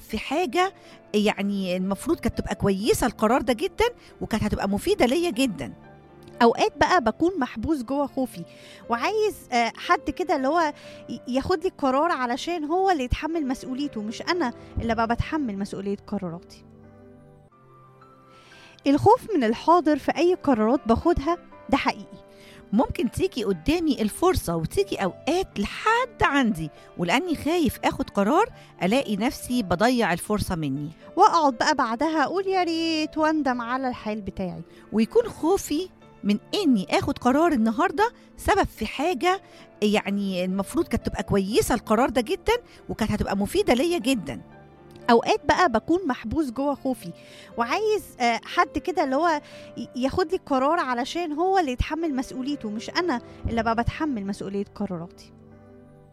في حاجه يعني المفروض كانت تبقى كويسه القرار ده جدا وكانت هتبقى مفيده ليا جدا اوقات بقى بكون محبوس جوه خوفي وعايز آه، حد كده اللي هو ي- ياخد لي القرار علشان هو اللي يتحمل مسؤوليته مش انا اللي بقى بتحمل مسؤوليه قراراتي الخوف من الحاضر في اي قرارات باخدها ده حقيقي ممكن تيجي قدامي الفرصة وتيجي أوقات لحد عندي ولأني خايف أخد قرار ألاقي نفسي بضيع الفرصة مني واقعد بقى بعدها اقول يا ريت واندم على الحال بتاعي ويكون خوفي من إني آخد قرار النهاردة سبب في حاجة يعني المفروض كانت تبقى كويسة القرار ده جدا وكانت هتبقى مفيدة ليا جدا اوقات بقى بكون محبوس جوه خوفي وعايز آه، حد كده اللي هو ي- ياخد لي القرار علشان هو اللي يتحمل مسؤوليته مش انا اللي بقى بتحمل مسؤوليه قراراتي